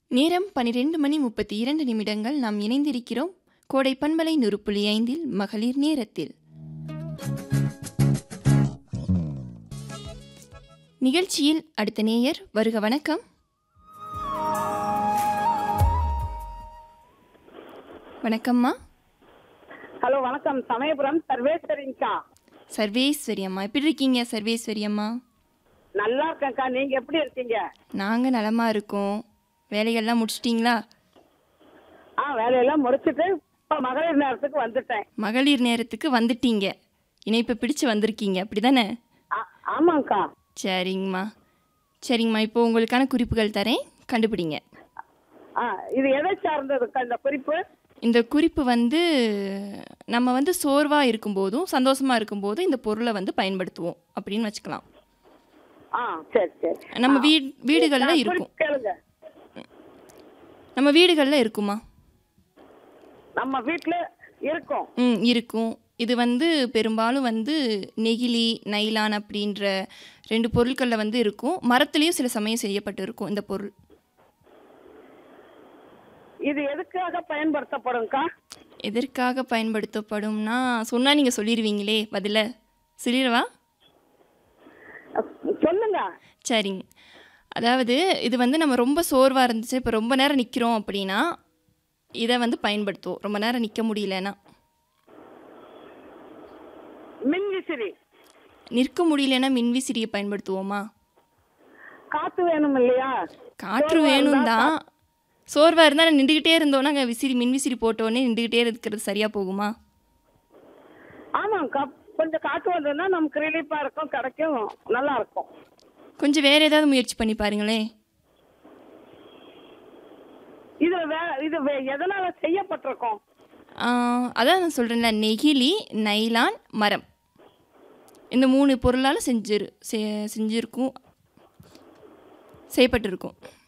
நேரம் பனிரெண்டு மணி முப்பத்தி இரண்டு நிமிடங்கள் நாம் இணைந்திருக்கிறோம் கோடை பண்பலை நூறு புள்ளி ஐந்தில் மகளிர் நேரத்தில் நிகழ்ச்சியில் அடுத்த நேயர் வருக வணக்கம் வணக்கம்மா ஹலோ வணக்கம் சமயபுரம் சர்வேஸ்வரிங்கக்கா சர்வேஸ்வரி அம்மா எப்படி இருக்கீங்க சர்வேஸ்வரி அம்மா நல்லா இருக்கேன்க்கா நீங்க எப்படி இருக்கீங்க நாங்கள் நலமாக இருக்கோம் வேலைகள்லாம் முடிச்சிட்டிங்களா ஆ வேலையெல்லாம் முடிச்சிட்டு இப்போ மகளிர் நேரத்துக்கு வந்துட்டேன் மகளிர் நேரத்துக்கு வந்துட்டீங்க இணைப்பை பிடிச்சு வந்திருக்கீங்க அப்படி தானே ஆ- ஆமாங்க்கா சரிங்கம்மா சரிங்கம்மா இப்போ உங்களுக்கான குறிப்புகள் தரேன் கண்டுபிடிங்க ஆ இது எதை சார்ந்ததுக்கா இந்த குறிப்பு இந்த குறிப்பு வந்து நம்ம வந்து சோர்வாக இருக்கும்போதும் சந்தோஷமாக இருக்கும்போதும் இந்த பொருளை வந்து பயன்படுத்துவோம் அப்படின்னு வச்சுக்கலாம் ஆ சரி சரி நம்ம வீ ஆ, வீடுகளில் இருக்கும் குறிப்பு கேளுங்க நம்ம வீடுகளில் இருக்குமா நம்ம வீட்டில் இருக்கோம் ம் இருக்கும் இது வந்து பெரும்பாலும் வந்து நெகிழி நைலான் அப்படின்ற ரெண்டு பொருட்களில் வந்து இருக்கும் மரத்துலேயும் சில சமயம் செய்யப்பட்டு இருக்கும் இந்த பொருள் இது எதுக்காக பயன்படுத்தப்படும்க்கா எதற்காக பயன்படுத்தப்படும்னா சொன்னால் நீங்கள் சொல்லிடுவீங்களே பதில சொல்லிடவா சொல்லுங்க சரிங்க அதாவது இது வந்து நம்ம ரொம்ப சோர்வாக இருந்துச்சு இப்போ ரொம்ப நேரம் நிற்கிறோம் அப்படின்னா இதை வந்து பயன்படுத்துவோம் ரொம்ப நேரம் நிற்க முடியலன்னா மின்விசிறி நிற்க முடியலன்னா மின்விசிறியை பயன்படுத்துவோமா காத்து வேணும் இல்லையா காற்று வேணும் தான் சோர்வாக இருந்தால் நின்றுக்கிட்டே இருந்தோன்னா அங்கே விசிறி மின்விசிறி போட்டோடனே நின்றுக்கிட்டே இருக்கிறது சரியாக போகுமா ஆமாங்க்கா கொஞ்சம் காத்து வந்ததுன்னா நமக்கு ரிலீஃபாக இருக்கும் கிடைக்கும் நல்லா இருக்கும் கொஞ்சம் வேறு ஏதாவது முயற்சி பண்ணி பாருங்களேன் இது வே இது வே- எதனால செய்யப்பட்டிருக்கோம் ஆ, அதான் நான் சொல்கிறேன்ல நெகிழி நைலான் மரம் இந்த மூணு பொருளால் செஞ்சிரு செ- செஞ்சிருக்கும் செய்யப்பட்டிருக்கும்